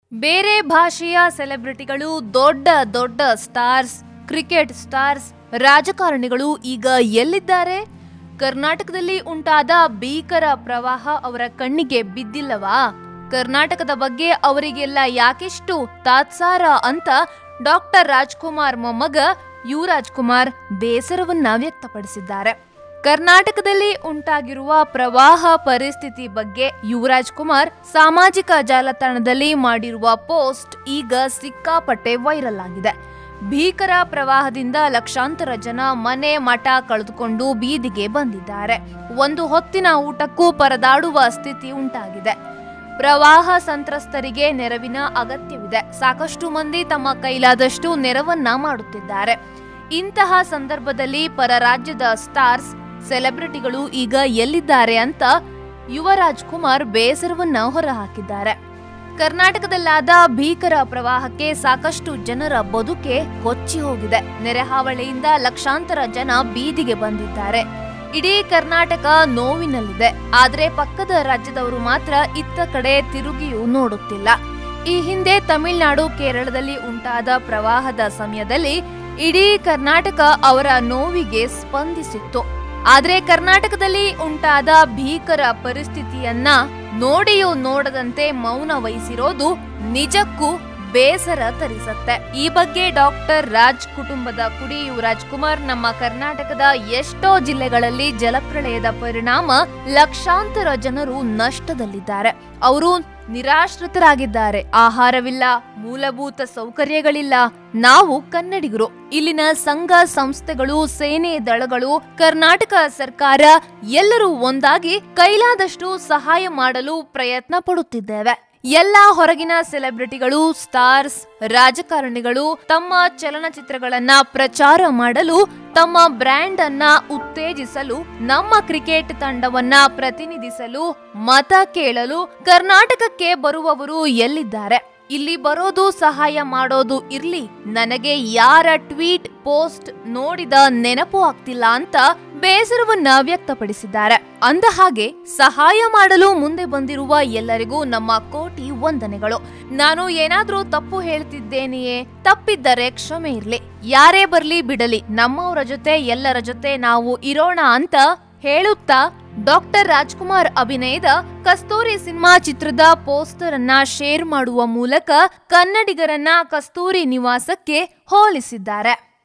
ಬೇರೆ ಭಾಷೆಯ ಸೆಲೆಬ್ರಿಟಿಗಳು ದೊಡ್ಡ ದೊಡ್ಡ ಸ್ಟಾರ್ಸ್ ಕ್ರಿಕೆಟ್ ಸ್ಟಾರ್ಸ್ ರಾಜಕಾರಣಿಗಳು ಈಗ ಎಲ್ಲಿದ್ದಾರೆ ಕರ್ನಾಟಕದಲ್ಲಿ ಉಂಟಾದ ಭೀಕರ ಪ್ರವಾಹ ಅವರ ಕಣ್ಣಿಗೆ ಬಿದ್ದಿಲ್ಲವಾ ಕರ್ನಾಟಕದ ಬಗ್ಗೆ ಅವರಿಗೆಲ್ಲ ಯಾಕೆಷ್ಟು ತಾತ್ಸಾರ ಅಂತ ಡಾಕ್ಟರ್ ರಾಜ್ಕುಮಾರ್ ಮೊಮ್ಮಗ ಯುವರಾಜ್ ಕುಮಾರ್ ಬೇಸರವನ್ನ ವ್ಯಕ್ತಪಡಿಸಿದ್ದಾರೆ ಕರ್ನಾಟಕದಲ್ಲಿ ಉಂಟಾಗಿರುವ ಪ್ರವಾಹ ಪರಿಸ್ಥಿತಿ ಬಗ್ಗೆ ಯುವರಾಜ್ ಕುಮಾರ್ ಸಾಮಾಜಿಕ ಜಾಲತಾಣದಲ್ಲಿ ಮಾಡಿರುವ ಪೋಸ್ಟ್ ಈಗ ಸಿಕ್ಕಾಪಟ್ಟೆ ವೈರಲ್ ಆಗಿದೆ ಭೀಕರ ಪ್ರವಾಹದಿಂದ ಲಕ್ಷಾಂತರ ಜನ ಮನೆ ಮಠ ಕಳೆದುಕೊಂಡು ಬೀದಿಗೆ ಬಂದಿದ್ದಾರೆ ಒಂದು ಹೊತ್ತಿನ ಊಟಕ್ಕೂ ಪರದಾಡುವ ಸ್ಥಿತಿ ಉಂಟಾಗಿದೆ ಪ್ರವಾಹ ಸಂತ್ರಸ್ತರಿಗೆ ನೆರವಿನ ಅಗತ್ಯವಿದೆ ಸಾಕಷ್ಟು ಮಂದಿ ತಮ್ಮ ಕೈಲಾದಷ್ಟು ನೆರವನ್ನ ಮಾಡುತ್ತಿದ್ದಾರೆ ಇಂತಹ ಸಂದರ್ಭದಲ್ಲಿ ಪರ ರಾಜ್ಯದ ಸ್ಟಾರ್ಸ್ ಸೆಲೆಬ್ರಿಟಿಗಳು ಈಗ ಎಲ್ಲಿದ್ದಾರೆ ಅಂತ ಯುವರಾಜ್ ಕುಮಾರ್ ಬೇಸರವನ್ನ ಹೊರಹಾಕಿದ್ದಾರೆ ಕರ್ನಾಟಕದಲ್ಲಾದ ಭೀಕರ ಪ್ರವಾಹಕ್ಕೆ ಸಾಕಷ್ಟು ಜನರ ಬದುಕೆ ಕೊಚ್ಚಿ ಹೋಗಿದೆ ನೆರೆಹಾವಳಿಯಿಂದ ಲಕ್ಷಾಂತರ ಜನ ಬೀದಿಗೆ ಬಂದಿದ್ದಾರೆ ಇಡೀ ಕರ್ನಾಟಕ ನೋವಿನಲ್ಲಿದೆ ಆದ್ರೆ ಪಕ್ಕದ ರಾಜ್ಯದವರು ಮಾತ್ರ ಇತ್ತ ಕಡೆ ತಿರುಗಿಯೂ ನೋಡುತ್ತಿಲ್ಲ ಈ ಹಿಂದೆ ತಮಿಳುನಾಡು ಕೇರಳದಲ್ಲಿ ಉಂಟಾದ ಪ್ರವಾಹದ ಸಮಯದಲ್ಲಿ ಇಡೀ ಕರ್ನಾಟಕ ಅವರ ನೋವಿಗೆ ಸ್ಪಂದಿಸಿತ್ತು ಆದ್ರೆ ಕರ್ನಾಟಕದಲ್ಲಿ ಉಂಟಾದ ಭೀಕರ ಪರಿಸ್ಥಿತಿಯನ್ನ ನೋಡಿಯೂ ನೋಡದಂತೆ ಮೌನ ವಹಿಸಿರೋದು ನಿಜಕ್ಕೂ ಬೇಸರ ತರಿಸತ್ತೆ ಈ ಬಗ್ಗೆ ಡಾಕ್ಟರ್ ರಾಜ್ ಕುಟುಂಬದ ಕುಡಿ ಯುವರಾಜ್ ಕುಮಾರ್ ನಮ್ಮ ಕರ್ನಾಟಕದ ಎಷ್ಟೋ ಜಿಲ್ಲೆಗಳಲ್ಲಿ ಜಲಪ್ರಳಯದ ಪರಿಣಾಮ ಲಕ್ಷಾಂತರ ಜನರು ನಷ್ಟದಲ್ಲಿದ್ದಾರೆ ಅವರು ನಿರಾಶ್ರಿತರಾಗಿದ್ದಾರೆ ಆಹಾರವಿಲ್ಲ ಮೂಲಭೂತ ಸೌಕರ್ಯಗಳಿಲ್ಲ ನಾವು ಕನ್ನಡಿಗರು ಇಲ್ಲಿನ ಸಂಘ ಸಂಸ್ಥೆಗಳು ಸೇನೆ ದಳಗಳು ಕರ್ನಾಟಕ ಸರ್ಕಾರ ಎಲ್ಲರೂ ಒಂದಾಗಿ ಕೈಲಾದಷ್ಟು ಸಹಾಯ ಮಾಡಲು ಪ್ರಯತ್ನ ಪಡುತ್ತಿದ್ದೇವೆ ಎಲ್ಲ ಹೊರಗಿನ ಸೆಲೆಬ್ರಿಟಿಗಳು ಸ್ಟಾರ್ಸ್ ರಾಜಕಾರಣಿಗಳು ತಮ್ಮ ಚಲನಚಿತ್ರಗಳನ್ನ ಪ್ರಚಾರ ಮಾಡಲು ತಮ್ಮ ಬ್ರ್ಯಾಂಡ್ ಅನ್ನ ಉತ್ತೇಜಿಸಲು ನಮ್ಮ ಕ್ರಿಕೆಟ್ ತಂಡವನ್ನ ಪ್ರತಿನಿಧಿಸಲು ಮತ ಕೇಳಲು ಕರ್ನಾಟಕಕ್ಕೆ ಬರುವವರು ಎಲ್ಲಿದ್ದಾರೆ ಇಲ್ಲಿ ಬರೋದು ಸಹಾಯ ಮಾಡೋದು ಇರ್ಲಿ ನನಗೆ ಯಾರ ಟ್ವೀಟ್ ಪೋಸ್ಟ್ ನೋಡಿದ ನೆನಪು ಆಗ್ತಿಲ್ಲ ಅಂತ ಬೇಸರವನ್ನ ವ್ಯಕ್ತಪಡಿಸಿದ್ದಾರೆ ಅಂದ ಹಾಗೆ ಸಹಾಯ ಮಾಡಲು ಮುಂದೆ ಬಂದಿರುವ ಎಲ್ಲರಿಗೂ ನಮ್ಮ ಕೋಟಿ ವಂದನೆಗಳು ನಾನು ಏನಾದ್ರೂ ತಪ್ಪು ಹೇಳ್ತಿದ್ದೇನೆಯೇ ತಪ್ಪಿದ್ದರೆ ಕ್ಷಮೆ ಇರ್ಲಿ ಯಾರೇ ಬರ್ಲಿ ಬಿಡಲಿ ನಮ್ಮವರ ಜೊತೆ ಎಲ್ಲರ ಜೊತೆ ನಾವು ಇರೋಣ ಅಂತ ಹೇಳುತ್ತಾ ಡಾಕ್ಟರ್ ರಾಜ್ಕುಮಾರ್ ಅಭಿನಯದ ಕಸ್ತೂರಿ ಸಿನಿಮಾ ಚಿತ್ರದ ಪೋಸ್ಟರ್ ಅನ್ನ ಶೇರ್ ಮಾಡುವ ಮೂಲಕ ಕನ್ನಡಿಗರನ್ನ ಕಸ್ತೂರಿ ನಿವಾಸಕ್ಕೆ ಹೋಲಿಸಿದ್ದಾರೆ